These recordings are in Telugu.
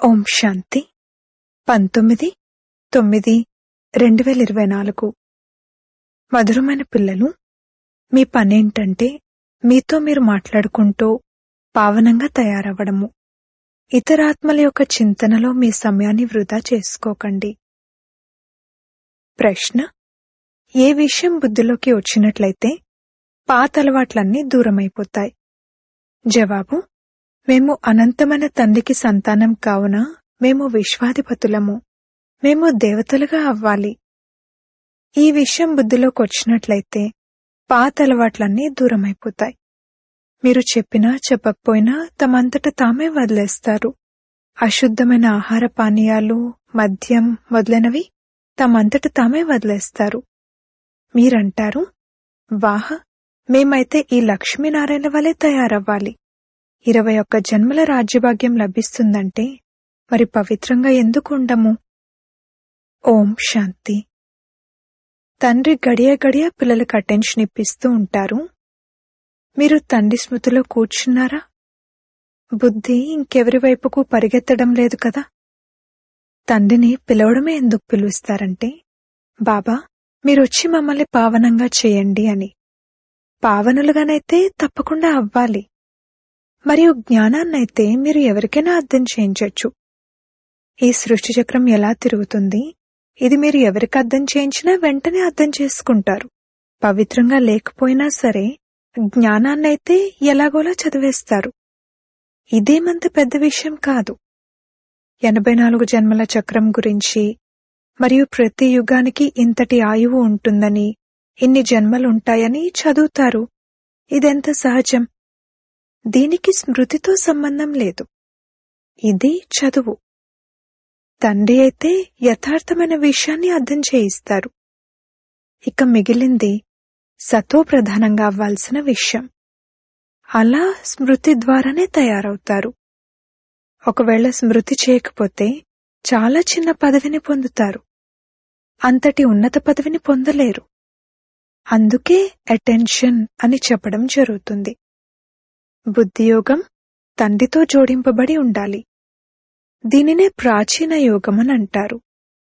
ఓం శాంతి పంతొమ్మిది తొమ్మిది రెండు వేల ఇరవై నాలుగు మధురమైన పిల్లలు మీ పనేంటంటే మీతో మీరు మాట్లాడుకుంటూ పావనంగా తయారవ్వడము ఇతరాత్మల యొక్క చింతనలో మీ సమయాన్ని వృధా చేసుకోకండి ప్రశ్న ఏ విషయం బుద్ధిలోకి వచ్చినట్లయితే పాత అలవాట్లన్నీ దూరమైపోతాయి జవాబు మేము అనంతమైన తండ్రికి సంతానం కావున మేము విశ్వాధిపతులము మేము దేవతలుగా అవ్వాలి ఈ విషయం బుద్ధిలోకి వచ్చినట్లయితే పాత అలవాట్లన్నీ దూరమైపోతాయి మీరు చెప్పినా చెప్పకపోయినా తమంతట తామే వదిలేస్తారు అశుద్ధమైన ఆహార పానీయాలు మద్యం మొదలైనవి తమంతట తామే వదిలేస్తారు మీరంటారు వాహ మేమైతే ఈ లక్ష్మీనారాయణ వలె తయారవ్వాలి ఇరవై ఒక్క జన్మల రాజ్యభాగ్యం లభిస్తుందంటే మరి పవిత్రంగా ఎందుకు ఉండము ఓం శాంతి తండ్రి గడియ గడియ పిల్లలకు అటెన్షన్ ఇప్పిస్తూ ఉంటారు మీరు తండ్రి స్మృతిలో కూర్చున్నారా బుద్ధి ఇంకెవరి వైపుకు పరిగెత్తడం లేదు కదా తండ్రిని పిలవడమే ఎందుకు పిలుస్తారంటే బాబా మీరొచ్చి మమ్మల్ని పావనంగా చేయండి అని పావనులుగానైతే తప్పకుండా అవ్వాలి మరియు జ్ఞానాన్నైతే మీరు ఎవరికైనా అర్థం చేయించొచ్చు ఈ సృష్టి చక్రం ఎలా తిరుగుతుంది ఇది మీరు ఎవరికి అర్థం చేయించినా వెంటనే అర్థం చేసుకుంటారు పవిత్రంగా లేకపోయినా సరే జ్ఞానాన్నైతే ఎలాగోలా చదివేస్తారు ఇదేమంత పెద్ద విషయం కాదు ఎనభై నాలుగు జన్మల చక్రం గురించి మరియు ప్రతి యుగానికి ఇంతటి ఆయువు ఉంటుందని ఇన్ని జన్మలుంటాయని చదువుతారు ఇదెంత సహజం దీనికి స్మృతితో సంబంధం లేదు ఇది చదువు తండ్రి అయితే యథార్థమైన విషయాన్ని అర్థం చేయిస్తారు ఇక మిగిలింది సతో ప్రధానంగా అవ్వాల్సిన విషయం అలా స్మృతి ద్వారానే తయారవుతారు ఒకవేళ స్మృతి చేయకపోతే చాలా చిన్న పదవిని పొందుతారు అంతటి ఉన్నత పదవిని పొందలేరు అందుకే అటెన్షన్ అని చెప్పడం జరుగుతుంది బుద్ధియోగం తండ్రితో జోడింపబడి ఉండాలి దీనినే ప్రాచీన యోగం అని అంటారు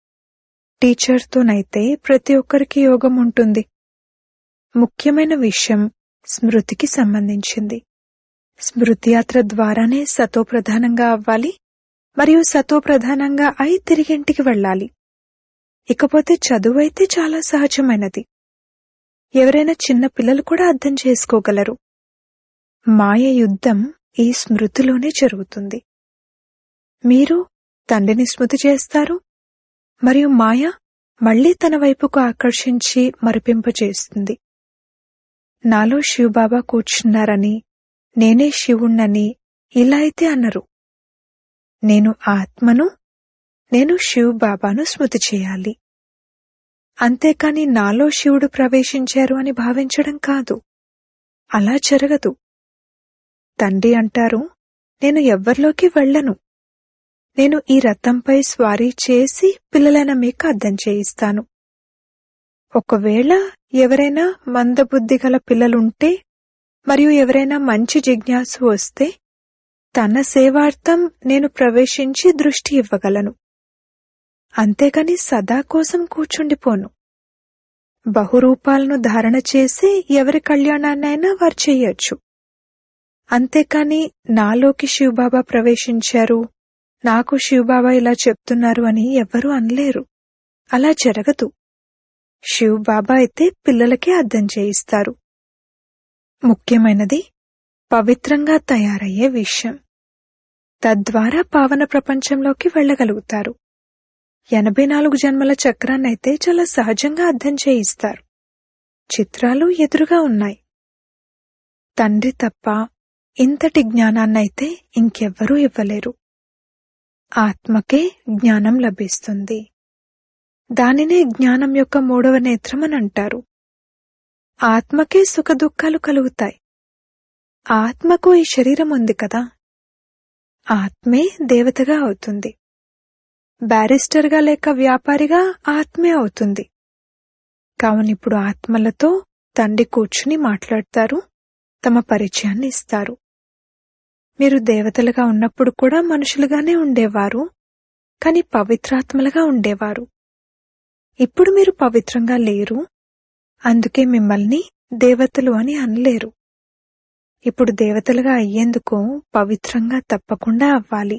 టీచర్తోనైతే ప్రతి ఒక్కరికి యోగం ఉంటుంది ముఖ్యమైన విషయం స్మృతికి సంబంధించింది స్మృతి యాత్ర ద్వారానే సతో ప్రధానంగా అవ్వాలి మరియు సతో ప్రధానంగా అయి తిరిగింటికి వెళ్ళాలి ఇకపోతే చదువు అయితే చాలా సహజమైనది ఎవరైనా చిన్న పిల్లలు కూడా అర్థం చేసుకోగలరు మాయ యుద్ధం ఈ స్మృతిలోనే జరుగుతుంది మీరు తండ్రిని స్మృతి చేస్తారు మరియు మాయ మళ్లీ తన వైపుకు ఆకర్షించి మరిపింపచేస్తుంది నాలో శివబాబా కూర్చున్నారని నేనే శివుణ్ణని ఇలా అయితే అన్నరు నేను ఆత్మను నేను శివ్ బాబాను స్మృతి చేయాలి అంతేకాని నాలో శివుడు ప్రవేశించారు అని భావించడం కాదు అలా జరగదు తండ్రి అంటారు నేను ఎవ్వరిలోకి వెళ్లను నేను ఈ రథంపై స్వారీ చేసి పిల్లలైన మీకు అర్థం చేయిస్తాను ఒకవేళ ఎవరైనా మందబుద్ధి గల పిల్లలుంటే మరియు ఎవరైనా మంచి జిజ్ఞాసు వస్తే తన సేవార్థం నేను ప్రవేశించి దృష్టి ఇవ్వగలను అంతేకాని సదా కోసం కూర్చుండిపోను బహురూపాలను ధారణ చేసి ఎవరి కళ్యాణాన్నైనా వారు చెయ్యొచ్చు అంతేకాని నాలోకి శివబాబా ప్రవేశించారు నాకు శివబాబా ఇలా చెప్తున్నారు అని ఎవ్వరూ అనలేరు అలా జరగదు శివబాబా అయితే పిల్లలకే అర్థం చేయిస్తారు ముఖ్యమైనది పవిత్రంగా తయారయ్యే విషయం తద్వారా పావన ప్రపంచంలోకి వెళ్ళగలుగుతారు ఎనభై నాలుగు జన్మల చక్రాన్నైతే చాలా సహజంగా అర్థం చేయిస్తారు చిత్రాలు ఎదురుగా ఉన్నాయి తండ్రి తప్ప ఇంతటి జ్ఞానాన్నైతే ఇంకెవ్వరూ ఇవ్వలేరు ఆత్మకే జ్ఞానం లభిస్తుంది దానినే జ్ఞానం యొక్క మూడవ నేత్రం అని అంటారు ఆత్మకే సుఖదుఖాలు కలుగుతాయి ఆత్మకు ఈ శరీరం ఉంది కదా ఆత్మే దేవతగా అవుతుంది బ్యారిస్టర్గా లేక వ్యాపారిగా ఆత్మే అవుతుంది కావున ఇప్పుడు ఆత్మలతో తండ్రి కూర్చుని మాట్లాడతారు తమ పరిచయాన్ని ఇస్తారు మీరు దేవతలుగా ఉన్నప్పుడు కూడా మనుషులుగానే ఉండేవారు కాని పవిత్రాత్మలుగా ఉండేవారు ఇప్పుడు మీరు పవిత్రంగా లేరు అందుకే మిమ్మల్ని దేవతలు అని అనలేరు ఇప్పుడు దేవతలుగా అయ్యేందుకు పవిత్రంగా తప్పకుండా అవ్వాలి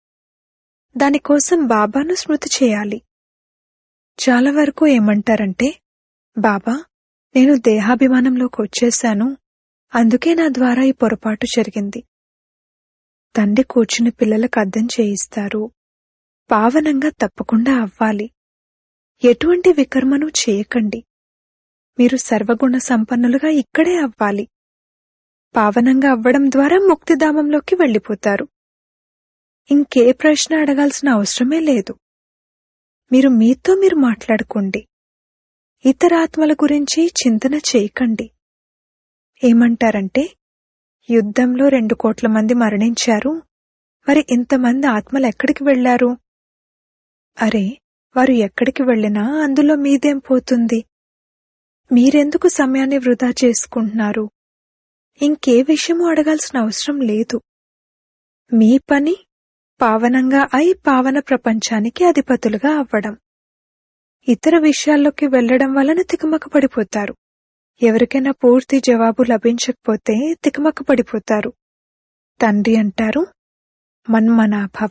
దానికోసం బాబాను స్మృతి చేయాలి చాలా వరకు ఏమంటారంటే బాబా నేను దేహాభిమానంలోకి వచ్చేశాను అందుకే నా ద్వారా ఈ పొరపాటు జరిగింది తండ్రి కూర్చుని పిల్లలకు అర్థం చేయిస్తారు పావనంగా తప్పకుండా అవ్వాలి ఎటువంటి వికర్మను చేయకండి మీరు సర్వగుణ సంపన్నులుగా ఇక్కడే అవ్వాలి పావనంగా అవ్వడం ద్వారా ముక్తిధామంలోకి వెళ్ళిపోతారు ఇంకే ప్రశ్న అడగాల్సిన అవసరమే లేదు మీరు మీతో మీరు మాట్లాడుకోండి ఇతర ఆత్మల గురించి చింతన చేయకండి ఏమంటారంటే యుద్ధంలో రెండు కోట్ల మంది మరణించారు మరి ఇంతమంది ఆత్మలు ఎక్కడికి వెళ్లారు అరే వారు ఎక్కడికి వెళ్ళినా అందులో మీదేం పోతుంది మీరెందుకు సమయాన్ని వృధా చేసుకుంటున్నారు ఇంకే విషయము అడగాల్సిన అవసరం లేదు మీ పని పావనంగా అయి పావన ప్రపంచానికి అధిపతులుగా అవ్వడం ఇతర విషయాల్లోకి వెళ్లడం వలన తికమక పడిపోతారు ఎవరికైనా పూర్తి జవాబు లభించకపోతే తికమక పడిపోతారు తండ్రి అంటారు మన్మనాభవ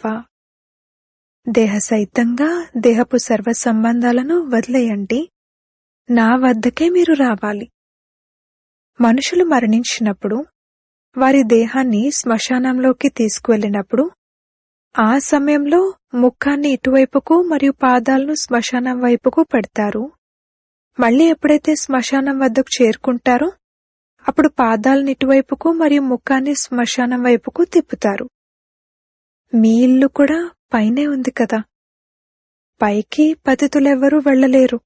దేహ సైతంగా దేహపు సర్వ సంబంధాలను వదిలేయండి నా వద్దకే మీరు రావాలి మనుషులు మరణించినప్పుడు వారి దేహాన్ని శ్మశానంలోకి తీసుకువెళ్ళినప్పుడు ఆ సమయంలో ముఖాన్ని ఇటువైపుకు మరియు పాదాలను శ్మశానం వైపుకు పెడతారు మళ్ళీ ఎప్పుడైతే శ్మశానం వద్దకు చేరుకుంటారో అప్పుడు పాదాలను ఇటువైపుకు మరియు ముఖాన్ని శ్మశానం వైపుకు తిప్పుతారు మీ ఇల్లు కూడా పైనే ఉంది కదా పైకి పతితులెవ్వరూ వెళ్లలేరు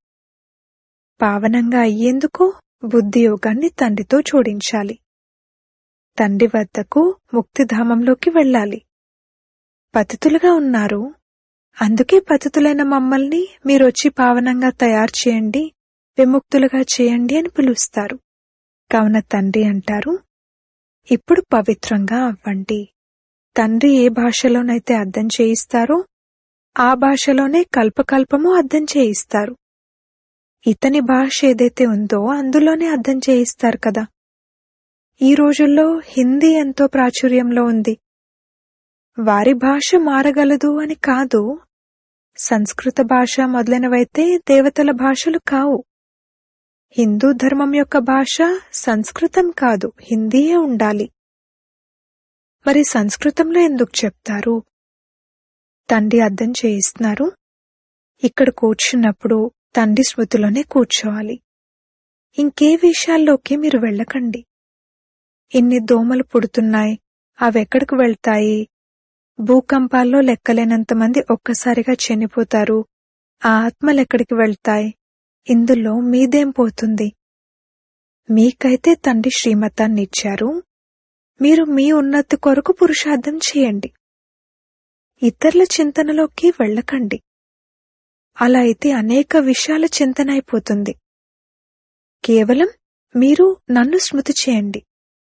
పావనంగా అయ్యేందుకు బుద్ధి యోగాన్ని తండ్రితో జోడించాలి తండ్రి వద్దకు ముక్తిధామంలోకి వెళ్ళాలి పతితులుగా ఉన్నారు అందుకే పతితులైన మమ్మల్ని మీరొచ్చి పావనంగా తయారు చేయండి విముక్తులుగా చేయండి అని పిలుస్తారు కావున తండ్రి అంటారు ఇప్పుడు పవిత్రంగా అవ్వండి తండ్రి ఏ భాషలోనైతే అర్థం చేయిస్తారో ఆ భాషలోనే కల్పకల్పము అర్థం చేయిస్తారు ఇతని భాష ఏదైతే ఉందో అందులోనే అర్థం చేయిస్తారు కదా ఈ రోజుల్లో హిందీ ఎంతో ప్రాచుర్యంలో ఉంది వారి భాష మారగలదు అని కాదు సంస్కృత భాష మొదలైనవైతే దేవతల భాషలు కావు హిందూ ధర్మం యొక్క భాష సంస్కృతం కాదు హిందీయే ఉండాలి మరి సంస్కృతంలో ఎందుకు చెప్తారు తండ్రి అర్థం చేయిస్తున్నారు ఇక్కడ కూర్చున్నప్పుడు తండ్రి స్మృతిలోనే కూర్చోవాలి ఇంకే విషయాల్లోకి మీరు వెళ్ళకండి ఇన్ని దోమలు పుడుతున్నాయి అవెక్కడికి వెళ్తాయి భూకంపాల్లో లెక్కలేనంత మంది ఒక్కసారిగా చనిపోతారు ఆ ఆత్మలెక్కడికి వెళ్తాయి ఇందులో మీదేం పోతుంది మీకైతే తండ్రి శ్రీమతాన్ని ఇచ్చారు మీరు మీ ఉన్నతి కొరకు పురుషార్థం చేయండి ఇతరుల చింతనలోకి వెళ్ళకండి అలా అయితే అనేక విషయాల చింతన అయిపోతుంది కేవలం మీరు నన్ను స్మృతి చేయండి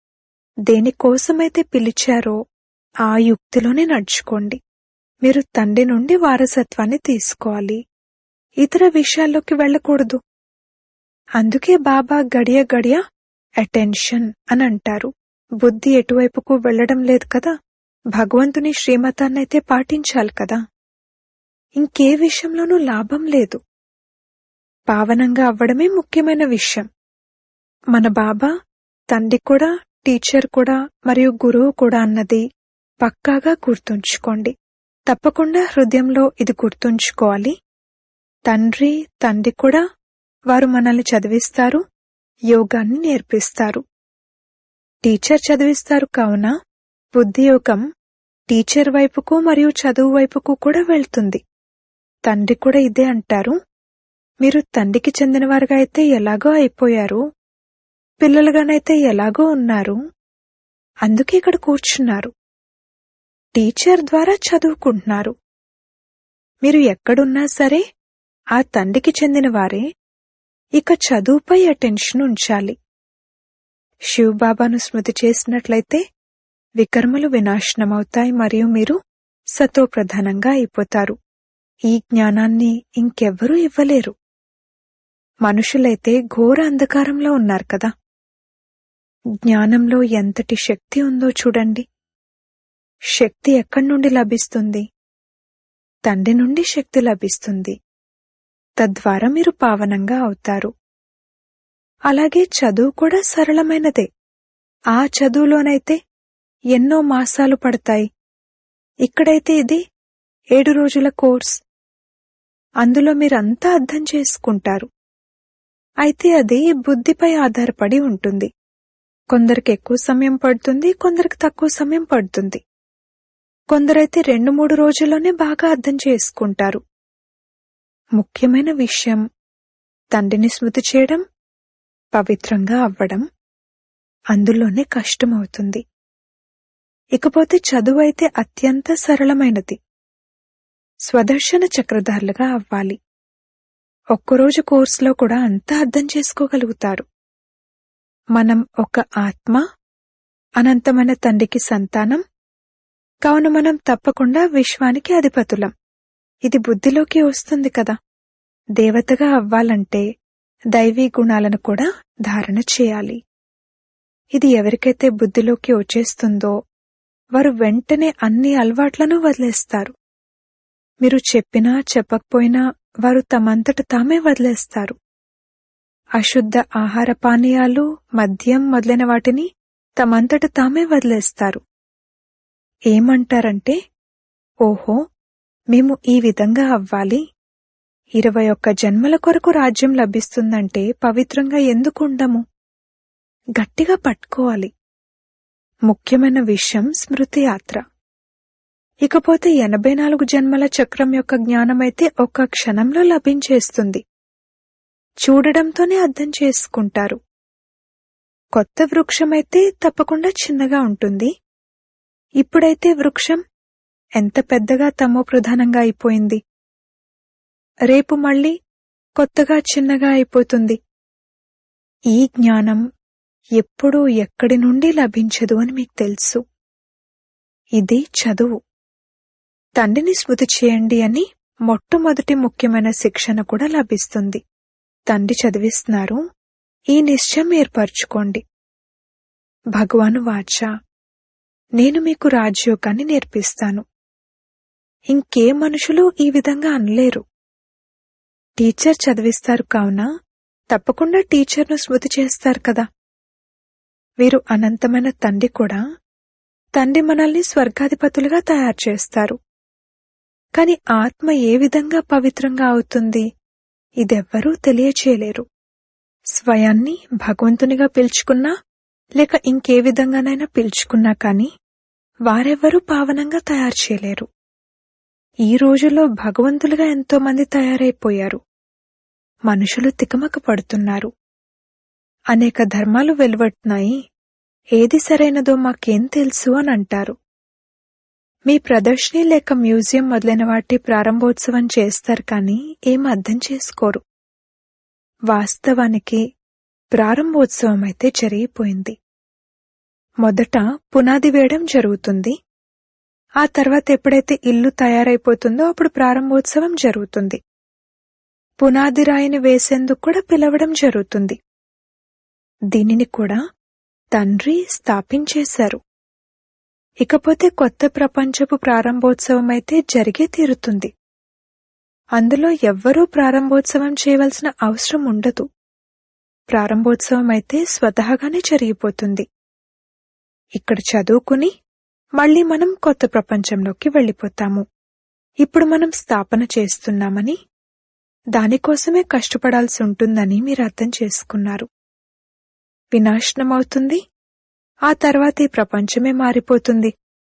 దేనికోసమైతే పిలిచారో ఆ యుక్తిలోనే నడుచుకోండి మీరు తండ్రి నుండి వారసత్వాన్ని తీసుకోవాలి ఇతర విషయాల్లోకి వెళ్ళకూడదు అందుకే బాబా గడియ గడియ అటెన్షన్ అని అంటారు బుద్ధి ఎటువైపుకు వెళ్లడం లేదు కదా భగవంతుని శ్రీమతాన్నైతే పాటించాలి కదా ఇంకే విషయంలోనూ లాభం లేదు పావనంగా అవ్వడమే ముఖ్యమైన విషయం మన బాబా తండ్రి కూడా టీచర్ కూడా మరియు గురువు కూడా అన్నది పక్కాగా గుర్తుంచుకోండి తప్పకుండా హృదయంలో ఇది గుర్తుంచుకోవాలి తండ్రి తండ్రి కూడా వారు మనల్ని చదివిస్తారు యోగాన్ని నేర్పిస్తారు టీచర్ చదివిస్తారు కావున బుద్ధి యోగం టీచర్ వైపుకు మరియు చదువు వైపుకు కూడా వెళ్తుంది తండ్రి కూడా ఇదే అంటారు మీరు తండ్రికి చెందినవారుగా అయితే ఎలాగో అయిపోయారు పిల్లలుగానైతే ఎలాగో ఉన్నారు అందుకే ఇక్కడ కూర్చున్నారు టీచర్ ద్వారా చదువుకుంటున్నారు మీరు ఎక్కడున్నా సరే ఆ తండ్రికి చెందినవారే ఇక చదువుపై అటెన్షన్ ఉంచాలి శివబాబాను స్మృతి చేసినట్లయితే వికర్మలు వినాశనమవుతాయి మరియు మీరు సతోప్రధానంగా అయిపోతారు ఈ జ్ఞానాన్ని ఇంకెవ్వరూ ఇవ్వలేరు మనుషులైతే ఘోర అంధకారంలో ఉన్నారు కదా జ్ఞానంలో ఎంతటి శక్తి ఉందో చూడండి శక్తి ఎక్కడి నుండి లభిస్తుంది తండ్రి నుండి శక్తి లభిస్తుంది తద్వారా మీరు పావనంగా అవుతారు అలాగే చదువు కూడా సరళమైనదే ఆ చదువులోనైతే ఎన్నో మాసాలు పడతాయి ఇక్కడైతే ఇది ఏడు రోజుల కోర్స్ అందులో మీరంతా అర్థం చేసుకుంటారు అయితే అది బుద్ధిపై ఆధారపడి ఉంటుంది కొందరికి ఎక్కువ సమయం పడుతుంది కొందరికి తక్కువ సమయం పడుతుంది కొందరైతే రెండు మూడు రోజుల్లోనే బాగా అర్థం చేసుకుంటారు ముఖ్యమైన విషయం తండ్రిని స్మృతి చేయడం పవిత్రంగా అవ్వడం అందులోనే కష్టమవుతుంది ఇకపోతే చదువు అయితే అత్యంత సరళమైనది స్వదర్శన చక్రధారులుగా అవ్వాలి ఒక్కరోజు కోర్సులో కూడా అంతా అర్థం చేసుకోగలుగుతారు మనం ఒక ఆత్మ అనంతమైన తండ్రికి సంతానం కావున మనం తప్పకుండా విశ్వానికి అధిపతులం ఇది బుద్ధిలోకి వస్తుంది కదా దేవతగా అవ్వాలంటే దైవీ గుణాలను కూడా ధారణ చేయాలి ఇది ఎవరికైతే బుద్ధిలోకి వచ్చేస్తుందో వారు వెంటనే అన్ని అలవాట్లను వదిలేస్తారు మీరు చెప్పినా చెప్పకపోయినా వారు తమంతట తామే వదిలేస్తారు అశుద్ధ ఆహార పానీయాలు మద్యం మొదలైన వాటిని తమంతట తామే వదిలేస్తారు ఏమంటారంటే ఓహో మేము ఈ విధంగా అవ్వాలి ఇరవై ఒక్క జన్మల కొరకు రాజ్యం లభిస్తుందంటే పవిత్రంగా ఎందుకు ఉండము గట్టిగా పట్టుకోవాలి ముఖ్యమైన విషయం స్మృతి యాత్ర ఇకపోతే ఎనభై నాలుగు జన్మల చక్రం యొక్క జ్ఞానమైతే ఒక్క క్షణంలో లభించేస్తుంది చూడడంతోనే అర్థం చేసుకుంటారు కొత్త వృక్షమైతే తప్పకుండా చిన్నగా ఉంటుంది ఇప్పుడైతే వృక్షం ఎంత పెద్దగా తమో ప్రధానంగా అయిపోయింది రేపు మళ్ళీ కొత్తగా చిన్నగా అయిపోతుంది ఈ జ్ఞానం ఎప్పుడూ ఎక్కడి నుండి లభించదు అని మీకు తెలుసు ఇది చదువు తండ్రిని స్మృతి చేయండి అని మొట్టమొదటి ముఖ్యమైన శిక్షణ కూడా లభిస్తుంది తండ్రి చదివిస్తున్నారు ఈ నిశ్చయం ఏర్పరచుకోండి భగవాను వాచ నేను మీకు రాజయోగాన్ని నేర్పిస్తాను ఇంకే మనుషులు ఈ విధంగా అనలేరు టీచర్ చదివిస్తారు కావున తప్పకుండా టీచర్ను స్మృతి చేస్తారు కదా వీరు అనంతమైన తండ్రి కూడా తండ్రి మనల్ని స్వర్గాధిపతులుగా తయారు చేస్తారు కాని ఆత్మ ఏ విధంగా పవిత్రంగా అవుతుంది ఇదెవ్వరూ తెలియచేయలేరు స్వయాన్ని భగవంతునిగా పిలుచుకున్నా లేక ఇంకే విధంగానైనా పిలుచుకున్నా కాని వారెవ్వరూ పావనంగా తయారు చేయలేరు ఈ రోజుల్లో భగవంతులుగా ఎంతో మంది తయారైపోయారు మనుషులు తికమక పడుతున్నారు అనేక ధర్మాలు వెలువడుతున్నాయి ఏది సరైనదో మాకేం తెలుసు అని అంటారు మీ ప్రదర్శని లేక మ్యూజియం మొదలైన వాటి ప్రారంభోత్సవం చేస్తారు కానీ ఏం అర్థం చేసుకోరు వాస్తవానికి ప్రారంభోత్సవం అయితే జరిగిపోయింది మొదట పునాది వేయడం జరుగుతుంది ఆ తర్వాత ఎప్పుడైతే ఇల్లు తయారైపోతుందో అప్పుడు ప్రారంభోత్సవం జరుగుతుంది పునాది రాయిని వేసేందుకు కూడా పిలవడం జరుగుతుంది దీనిని కూడా తండ్రి స్థాపించేశారు ఇకపోతే కొత్త ప్రపంచపు ప్రారంభోత్సవం అయితే జరిగే తీరుతుంది అందులో ఎవ్వరూ ప్రారంభోత్సవం చేయవలసిన అవసరం ఉండదు ప్రారంభోత్సవం అయితే స్వతహాగానే జరిగిపోతుంది ఇక్కడ చదువుకుని మళ్ళీ మనం కొత్త ప్రపంచంలోకి వెళ్ళిపోతాము ఇప్పుడు మనం స్థాపన చేస్తున్నామని దానికోసమే కష్టపడాల్సి ఉంటుందని మీరు అర్థం చేసుకున్నారు వినాశనమవుతుంది ఆ తర్వాత ఈ ప్రపంచమే మారిపోతుంది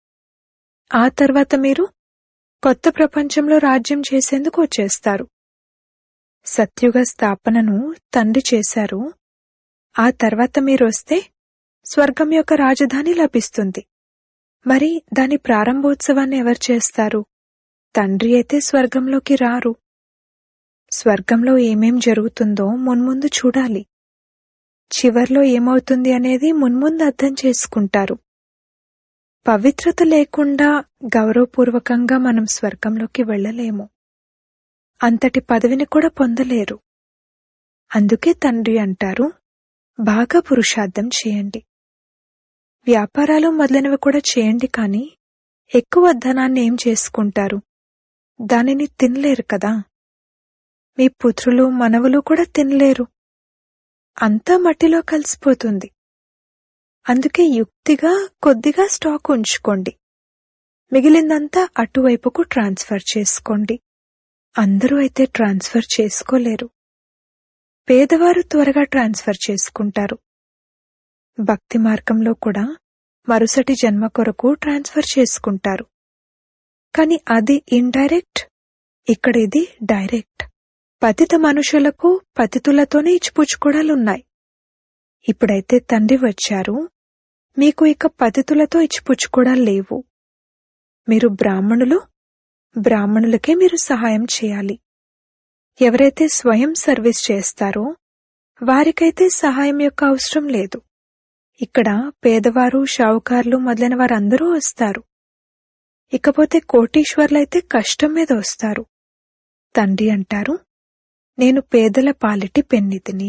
ఆ తర్వాత మీరు కొత్త ప్రపంచంలో రాజ్యం చేసేందుకు వచ్చేస్తారు సత్యుగ స్థాపనను తండ్రి చేశారు ఆ తర్వాత మీరొస్తే స్వర్గం యొక్క రాజధాని లభిస్తుంది మరి దాని ప్రారంభోత్సవాన్ని ఎవరు చేస్తారు తండ్రి అయితే స్వర్గంలోకి రారు స్వర్గంలో ఏమేం జరుగుతుందో మున్ముందు చూడాలి చివర్లో ఏమవుతుంది అనేది మున్ముందు అర్థం చేసుకుంటారు పవిత్రత లేకుండా గౌరవపూర్వకంగా మనం స్వర్గంలోకి వెళ్ళలేము అంతటి పదవిని కూడా పొందలేరు అందుకే తండ్రి అంటారు బాగా పురుషార్థం చేయండి వ్యాపారాలు మొదలైనవి కూడా చేయండి కానీ ఎక్కువ ధనాన్ని ఏం చేసుకుంటారు దానిని తినలేరు కదా మీ పుత్రులు మనవలు కూడా తినలేరు అంతా మట్టిలో కలిసిపోతుంది అందుకే యుక్తిగా కొద్దిగా స్టాక్ ఉంచుకోండి మిగిలిందంతా అటువైపుకు ట్రాన్స్ఫర్ చేసుకోండి అందరూ అయితే ట్రాన్స్ఫర్ చేసుకోలేరు పేదవారు త్వరగా ట్రాన్స్ఫర్ చేసుకుంటారు భక్తి మార్గంలో కూడా మరుసటి జన్మ కొరకు ట్రాన్స్ఫర్ చేసుకుంటారు కాని అది ఇండైరెక్ట్ ఇక్కడ ఇది డైరెక్ట్ పతిత మనుషులకు పతితులతోనే ఇచ్చిపుచ్చుకోవడాలున్నాయి ఇప్పుడైతే తండ్రి వచ్చారు మీకు ఇక పతితులతో ఇచ్చిపుచ్చుకోవడాలు లేవు మీరు బ్రాహ్మణులు బ్రాహ్మణులకే మీరు సహాయం చేయాలి ఎవరైతే స్వయం సర్వీస్ చేస్తారో వారికైతే సహాయం యొక్క అవసరం లేదు ఇక్కడ పేదవారు షావుకారులు మొదలైన వారందరూ వస్తారు ఇకపోతే కోటీశ్వర్లైతే కష్టం మీద వస్తారు తండ్రి అంటారు నేను పేదల పాలిటి పెన్నితిని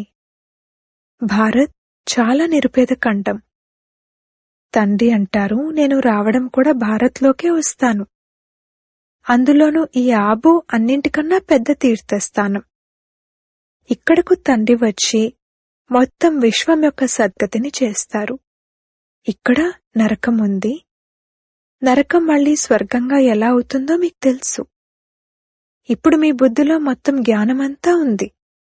భారత్ చాలా నిరుపేద ఖండం తండ్రి అంటారు నేను రావడం కూడా భారత్లోకే వస్తాను అందులోనూ ఈ ఆబు అన్నింటికన్నా పెద్ద తీర్థస్థానం ఇక్కడకు తండ్రి వచ్చి మొత్తం విశ్వం యొక్క సద్గతిని చేస్తారు ఇక్కడ నరకం ఉంది నరకం మళ్ళీ స్వర్గంగా ఎలా అవుతుందో మీకు తెలుసు ఇప్పుడు మీ బుద్ధిలో మొత్తం జ్ఞానమంతా ఉంది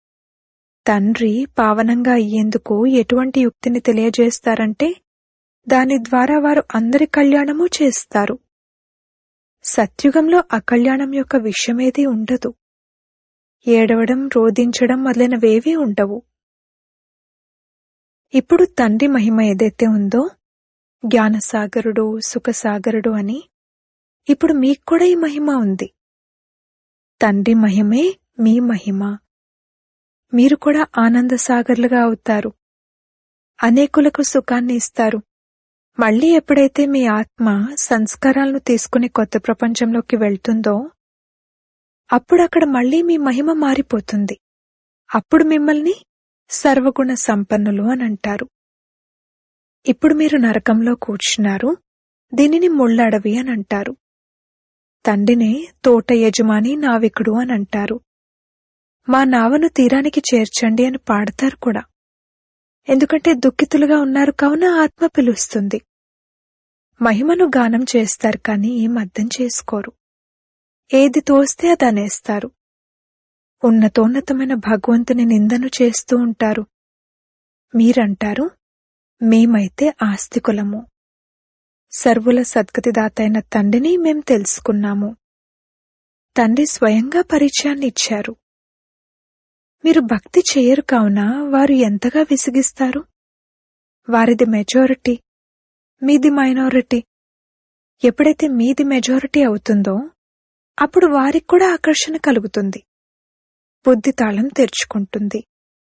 తండ్రి పావనంగా అయ్యేందుకు ఎటువంటి యుక్తిని తెలియజేస్తారంటే దాని ద్వారా వారు అందరి కళ్యాణము చేస్తారు సత్యుగంలో అకళ్యాణం యొక్క విషయమేదీ ఉండదు ఏడవడం రోధించడం మొదలైనవేవీ ఉండవు ఇప్పుడు తండ్రి మహిమ ఏదైతే ఉందో జ్ఞానసాగరుడు సుఖసాగరుడు అని ఇప్పుడు మీకు కూడా ఈ మహిమ ఉంది తండ్రి మహిమే మీ మహిమ మీరు కూడా ఆనంద సాగర్లుగా అవుతారు అనేకులకు సుఖాన్ని ఇస్తారు మళ్ళీ ఎప్పుడైతే మీ ఆత్మ సంస్కారాలను తీసుకుని కొత్త ప్రపంచంలోకి వెళ్తుందో అప్పుడు అక్కడ మళ్ళీ మీ మహిమ మారిపోతుంది అప్పుడు మిమ్మల్ని సర్వగుణ సంపన్నులు అని అంటారు ఇప్పుడు మీరు నరకంలో కూర్చున్నారు దీనిని ముళ్ళడవి అని అంటారు తండ్రినే తోట యజమాని నావికుడు అని అంటారు మా నావను తీరానికి చేర్చండి అని పాడతారు కూడా ఎందుకంటే దుఃఖితులుగా ఉన్నారు కావున ఆత్మ పిలుస్తుంది మహిమను గానం చేస్తారు కానీ ఏం అర్థం చేసుకోరు ఏది తోస్తే అది అనేస్తారు ఉన్నతోన్నతమైన భగవంతుని నిందను చేస్తూ ఉంటారు మీరంటారు మేమైతే ఆస్తికులము సర్వుల సద్గతిదాతైన తండ్రిని మేం తెలుసుకున్నాము తండ్రి స్వయంగా పరిచయాన్ని ఇచ్చారు మీరు భక్తి చేయరు కావున వారు ఎంతగా విసిగిస్తారు వారిది మెజారిటీ మీది మైనారిటీ ఎప్పుడైతే మీది మెజారిటీ అవుతుందో అప్పుడు వారికి కూడా ఆకర్షణ కలుగుతుంది బుద్ధి తాళం తెరుచుకుంటుంది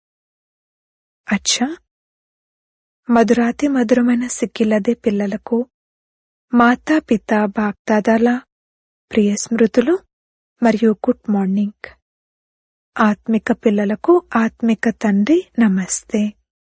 అచ్చా మధురాతి మధురమైన సిక్కిలదే పిల్లలకు మాతా పిత బాప్దాదాల ప్రియ స్మృతులు మరియు గుడ్ మార్నింగ్ ఆత్మిక పిల్లలకు ఆత్మిక తండ్రి నమస్తే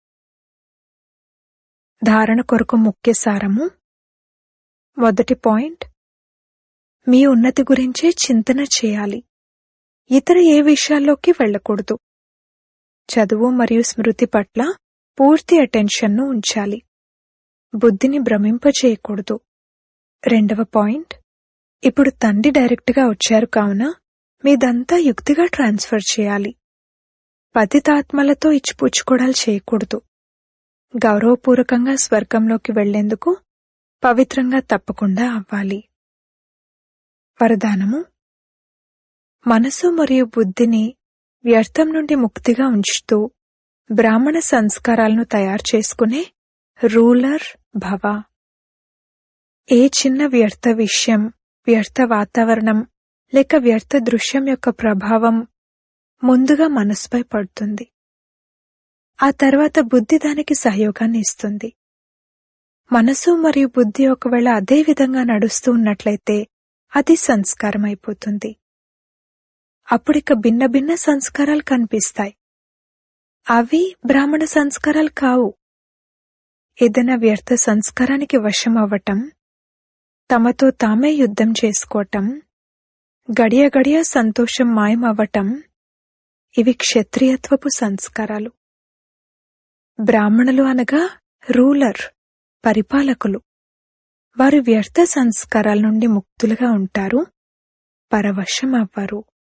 ధారణ కొరకు ముఖ్య సారము మొదటి పాయింట్ మీ ఉన్నతి గురించే చింతన చేయాలి ఇతర ఏ విషయాల్లోకి వెళ్ళకూడదు చదువు మరియు స్మృతి పట్ల పూర్తి అటెన్షన్ను ఉంచాలి బుద్ధిని భ్రమింపచేయకూడదు రెండవ పాయింట్ ఇప్పుడు తండ్రి డైరెక్ట్గా వచ్చారు కావున మీదంతా యుక్తిగా ట్రాన్స్ఫర్ చేయాలి పతితాత్మలతో ఇచ్చిపుచ్చుకోవడాలు చేయకూడదు గౌరవపూర్వకంగా స్వర్గంలోకి వెళ్లేందుకు పవిత్రంగా తప్పకుండా అవ్వాలి వరదానము మనసు మరియు బుద్ధిని వ్యర్థం నుండి ముక్తిగా ఉంచుతూ బ్రాహ్మణ సంస్కారాలను తయారు చేసుకునే రూలర్ భవ ఏ చిన్న వ్యర్థ విషయం వ్యర్థ వాతావరణం లేక వ్యర్థ దృశ్యం యొక్క ప్రభావం ముందుగా మనసుపై పడుతుంది ఆ తర్వాత బుద్ధి దానికి సహయోగాన్ని ఇస్తుంది మనసు మరియు బుద్ధి ఒకవేళ అదే విధంగా నడుస్తూ ఉన్నట్లయితే అది సంస్కారం అయిపోతుంది అప్పుడిక భిన్న భిన్న సంస్కారాలు కనిపిస్తాయి అవి బ్రాహ్మణ సంస్కారాలు కావు ఏదైనా వ్యర్థ సంస్కారానికి వశం అవ్వటం తమతో తామే యుద్ధం చేసుకోవటం గడియ గడియ సంతోషం మాయమవ్వటం ఇవి క్షత్రియత్వపు సంస్కారాలు బ్రాహ్మణులు అనగా రూలర్ పరిపాలకులు వారు వ్యర్థ సంస్కారాల నుండి ముక్తులుగా ఉంటారు పరవశం అవ్వరు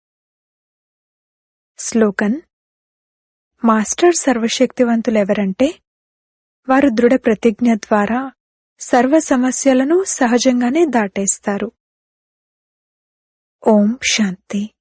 స్లోగన్ మాస్టర్ సర్వశక్తివంతులెవరంటే వారు దృఢ ప్రతిజ్ఞ ద్వారా సర్వ సమస్యలను సహజంగానే దాటేస్తారు ఓం శాంతి